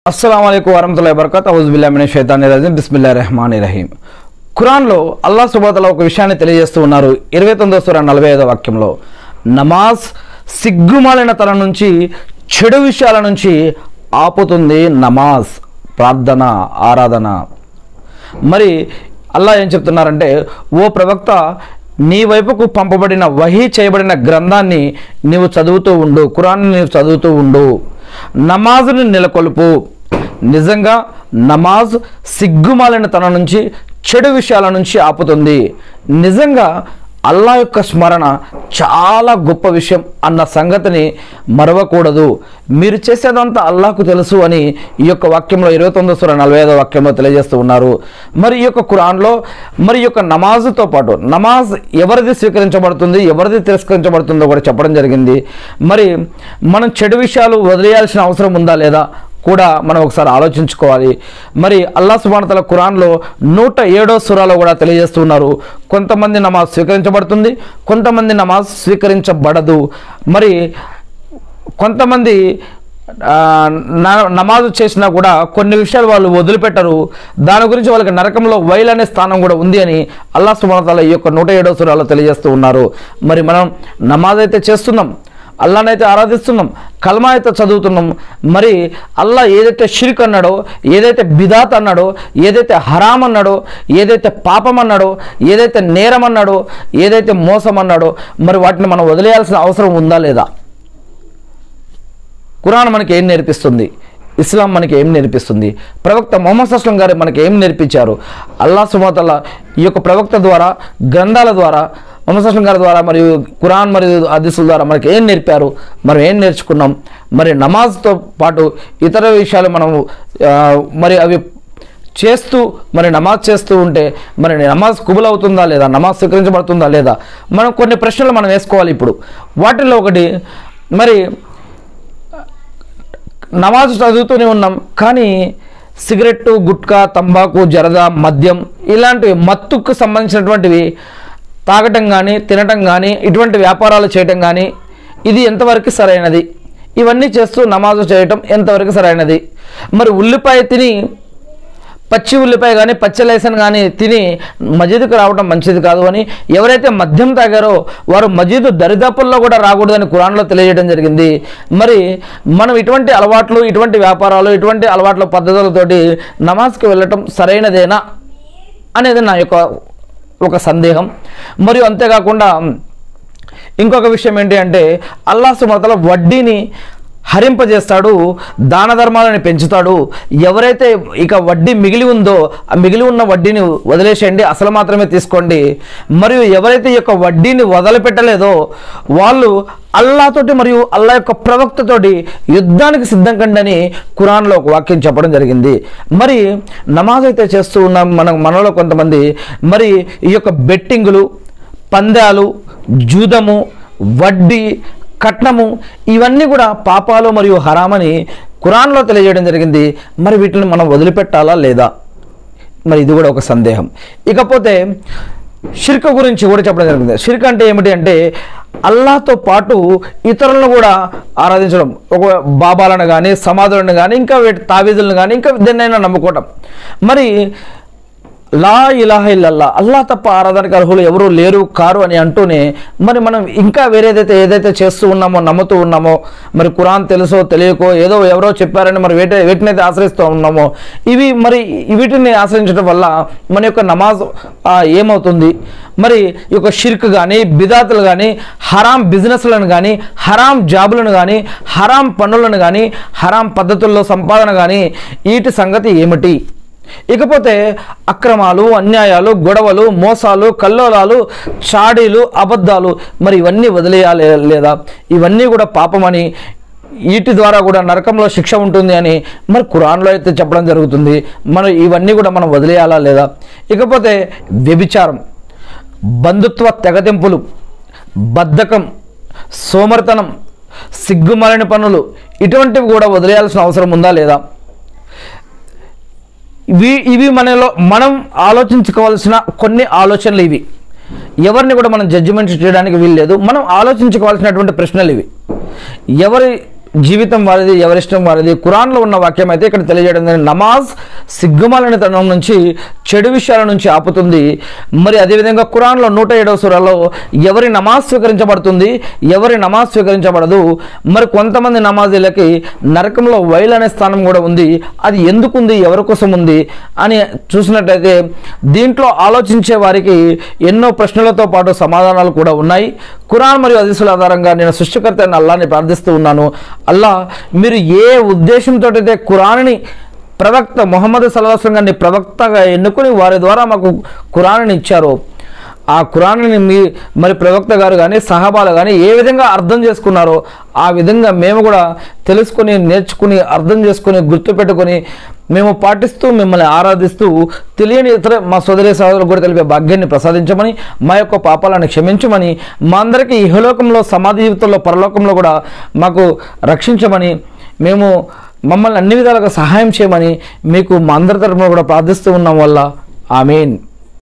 అస్సలం అయికు వరహతుల్లా వబర్కత్ అవుజుబిల్లామిన షైతాని రజీం బిస్మిల్లా రెహమాన్ రహీం ఖురాన్లో అల్లా సుబాతల ఒక విషయాన్ని తెలియజేస్తూ ఉన్నారు ఇరవై తొమ్మిదో సుర నలభై ఐదో వాక్యంలో నమాజ్ సిగ్గుమాలిన తన నుంచి చెడు విషయాల నుంచి ఆపుతుంది నమాజ్ ప్రార్థన ఆరాధన మరి అల్లా ఏం చెప్తున్నారంటే ఓ ప్రవక్త నీ వైపుకు పంపబడిన వహీ చేయబడిన గ్రంథాన్ని నీవు చదువుతూ ఉండు ఖురాన్ని నీవు చదువుతూ ఉండు నమాజుని నెలకొల్పు నిజంగా నమాజ్ సిగ్గుమాలిన తన నుంచి చెడు విషయాల నుంచి ఆపుతుంది నిజంగా అల్లా యొక్క స్మరణ చాలా గొప్ప విషయం అన్న సంగతిని మరవకూడదు మీరు చేసేదంతా అల్లాకు తెలుసు అని ఈ యొక్క వాక్యంలో ఇరవై తొమ్మిదో సుర నలభై ఐదో వాక్యంలో తెలియజేస్తూ ఉన్నారు మరి ఈ యొక్క ఖురాన్లో మరి ఈ యొక్క నమాజ్తో పాటు నమాజ్ ఎవరిది స్వీకరించబడుతుంది ఎవరిది తిరస్కరించబడుతుందో కూడా చెప్పడం జరిగింది మరి మనం చెడు విషయాలు వదిలేయాల్సిన అవసరం ఉందా లేదా కూడా మనం ఒకసారి ఆలోచించుకోవాలి మరి అల్లా సుబానతల ఖురాన్లో నూట ఏడో సురాలో కూడా తెలియజేస్తున్నారు కొంతమంది నమాజ్ స్వీకరించబడుతుంది కొంతమంది నమాజ్ స్వీకరించబడదు మరి కొంతమంది ఆ, న- నమాజు చేసినా కూడా కొన్ని విషయాలు వాళ్ళు వదిలిపెట్టరు దాని గురించి వాళ్ళకి నరకంలో వైల్ అనే స్థానం కూడా ఉంది అని అల్లా సుబానతల ఈ యొక్క నూట ఏడో సురాలో తెలియజేస్తూ ఉన్నారు మరి మనం నమాజ్ అయితే చేస్తున్నాం అల్లానైతే ఆరాధిస్తున్నాం కల్మా అయితే చదువుతున్నాం మరి అల్లా ఏదైతే షిర్క్ అన్నాడో ఏదైతే బిదాత్ అన్నాడో ఏదైతే హరాం అన్నాడో ఏదైతే పాపం అన్నాడో ఏదైతే నేరం అన్నాడో ఏదైతే మోసం అన్నాడో మరి వాటిని మనం వదిలేయాల్సిన అవసరం ఉందా లేదా ఖురాన్ మనకి ఏం నేర్పిస్తుంది ఇస్లాం మనకి ఏం నేర్పిస్తుంది ప్రవక్త మొహమ్మద్ అస్లం గారు మనకి ఏం నేర్పించారు అల్లా సుమతల ఈ యొక్క ప్రవక్త ద్వారా గ్రంథాల ద్వారా మొహమ్మద్ అస్లం గారి ద్వారా మరియు ఖురాన్ మరియు హదీసుల ద్వారా మనకి ఏం నేర్పారు మనం ఏం నేర్చుకున్నాం మరి నమాజ్తో పాటు ఇతర విషయాలు మనము ఆ, మరి అవి చేస్తూ మరి నమాజ్ చేస్తూ ఉంటే మరి నమాజ్ కుబుల్ అవుతుందా లేదా నమాజ్ స్వీకరించబడుతుందా లేదా మనం కొన్ని ప్రశ్నలు మనం వేసుకోవాలి ఇప్పుడు వాటిల్లో ఒకటి మరి నమాజ్ చదువుతూనే ఉన్నాం కానీ సిగరెట్టు గుట్కా తంబాకు జరద మద్యం ఇలాంటివి మత్తుకు సంబంధించినటువంటివి తాగటం కానీ తినటం కానీ ఇటువంటి వ్యాపారాలు చేయటం కానీ ఇది ఎంతవరకు సరైనది ఇవన్నీ చేస్తూ నమాజు చేయటం ఎంతవరకు సరైనది మరి ఉల్లిపాయ తిని పచ్చి ఉల్లిపాయ కానీ పచ్చి లైసన్ కానీ తిని మజీదుకు రావడం మంచిది కాదు అని ఎవరైతే మద్యం తాగారో వారు మజీదు దరిదాపుల్లో కూడా రాకూడదని కురాన్లో తెలియజేయడం జరిగింది మరి మనం ఇటువంటి అలవాట్లు ఇటువంటి వ్యాపారాలు ఇటువంటి అలవాట్ల పద్ధతులతోటి నమాజ్కి వెళ్ళటం సరైనదేనా అనేది నా యొక్క ఒక సందేహం మరియు అంతేకాకుండా ఇంకొక విషయం ఏంటి అంటే అల్లా సుమతల వడ్డీని హరింపజేస్తాడు దాన ధర్మాలను పెంచుతాడు ఎవరైతే ఇక వడ్డీ మిగిలి ఉందో ఆ మిగిలి ఉన్న వడ్డీని వదిలేసేయండి అసలు మాత్రమే తీసుకోండి మరియు ఎవరైతే ఈ యొక్క వడ్డీని వదిలిపెట్టలేదో వాళ్ళు అల్లాతోటి మరియు అల్లా యొక్క ప్రవక్తతోటి యుద్ధానికి సిద్ధం కండి అని ఖురాన్లో ఒక వాక్యం చెప్పడం జరిగింది మరి నమాజ్ అయితే చేస్తూ ఉన్నాం మనం మనలో కొంతమంది మరి ఈ యొక్క బెట్టింగులు పందాలు జూదము వడ్డీ కట్నము ఇవన్నీ కూడా పాపాలు మరియు హరామని ఖురాన్లో తెలియజేయడం జరిగింది మరి వీటిని మనం వదిలిపెట్టాలా లేదా మరి ఇది కూడా ఒక సందేహం ఇకపోతే షిర్క్ గురించి కూడా చెప్పడం జరిగింది షిర్క్ అంటే ఏమిటి అంటే అల్లాతో పాటు ఇతరులను కూడా ఆరాధించడం ఒక బాబాలను కానీ సమాధులను కానీ ఇంకా వీటి తావీదులను కానీ ఇంకా దేన్నైనా నమ్ముకోవటం మరి లా ఇలాహ ఇల్లల్లా అల్లా తప్ప ఆరాధనకు అర్హులు ఎవరు లేరు కారు అని అంటూనే మరి మనం ఇంకా వేరేదైతే ఏదైతే చేస్తూ ఉన్నామో నమ్ముతూ ఉన్నామో మరి కురాన్ తెలుసో తెలియకో ఏదో ఎవరో చెప్పారని మరి వేట వీటినైతే ఆశ్రయిస్తూ ఉన్నామో ఇవి మరి వీటిని ఆశ్రయించడం వల్ల మన యొక్క నమాజ్ ఆ, ఏమవుతుంది మరి ఈ యొక్క షిర్క్ కానీ బిదాతులు కానీ హరాం బిజినెస్లను కానీ హరాం జాబులను కానీ హరాం పన్నులను కానీ హరాం పద్ధతుల్లో సంపాదన కానీ వీటి సంగతి ఏమిటి ఇకపోతే అక్రమాలు అన్యాయాలు గొడవలు మోసాలు కల్లోలాలు చాడీలు అబద్ధాలు మరి ఇవన్నీ వదిలేయాలి లేదా ఇవన్నీ కూడా పాపమని వీటి ద్వారా కూడా నరకంలో శిక్ష ఉంటుంది అని మరి ఖురాన్లో అయితే చెప్పడం జరుగుతుంది మరి ఇవన్నీ కూడా మనం వదిలేయాలా లేదా ఇకపోతే వ్యభిచారం బంధుత్వ తెగతింపులు బద్ధకం సోమర్తనం సిగ్గుమాలిన పనులు ఇటువంటివి కూడా వదిలేయాల్సిన అవసరం ఉందా లేదా ఇవి ఇవి మనలో మనం ఆలోచించుకోవాల్సిన కొన్ని ఆలోచనలు ఇవి ఎవరిని కూడా మనం జడ్జిమెంట్ చేయడానికి వీల్లేదు మనం ఆలోచించుకోవాల్సినటువంటి ప్రశ్నలు ఇవి ఎవరి జీవితం వారిది ఎవరిష్టం వారిది ఖురాన్లో ఉన్న వాక్యం అయితే ఇక్కడ తెలియజేయడం జరిగింది. నమాజ్ సిగ్గుమాలని తనం నుంచి చెడు విషయాల నుంచి ఆపుతుంది మరి అదేవిధంగా ఖురాన్లో నూట ఏడవ సురాలో ఎవరి నమాజ్ స్వీకరించబడుతుంది ఎవరి నమాజ్ స్వీకరించబడదు మరి కొంతమంది నమాజీలకి నరకంలో వైల్ అనే స్థానం కూడా ఉంది అది ఎందుకు ఉంది ఎవరి కోసం ఉంది అని చూసినట్టయితే దీంట్లో ఆలోచించే వారికి ఎన్నో ప్రశ్నలతో పాటు సమాధానాలు కూడా ఉన్నాయి ఖురాన్ మరియు అదిసుల ఆధారంగా నేను సృష్టికర్త అయిన అల్లాని ప్రార్థిస్తూ ఉన్నాను అల్లా మీరు ఏ ఉద్దేశంతో అయితే ఖురాన్ని ప్రవక్త మొహమ్మద్ సల్లాహం గారిని ప్రవక్తగా ఎన్నుకొని వారి ద్వారా మాకు ఖురాన్ని ఇచ్చారో ఆ ఖురాన్ని మీ మరి ప్రవక్త గారు కానీ సహాబాలు కానీ ఏ విధంగా అర్థం చేసుకున్నారో ఆ విధంగా మేము కూడా తెలుసుకొని నేర్చుకుని అర్థం చేసుకుని గుర్తుపెట్టుకొని మేము పాటిస్తూ మిమ్మల్ని ఆరాధిస్తూ తెలియని ఇతర మా సోదరి సహోదరులు కూడా తెలిపే భాగ్యాన్ని ప్రసాదించమని మా యొక్క పాపాలను క్షమించమని మా అందరికీ ఇహలోకంలో సమాధి జీవితంలో పరలోకంలో కూడా మాకు రక్షించమని మేము మమ్మల్ని అన్ని విధాలుగా సహాయం చేయమని మీకు మా అందరి తరఫున కూడా ప్రార్థిస్తూ ఉన్నాం వల్ల ఆమెన్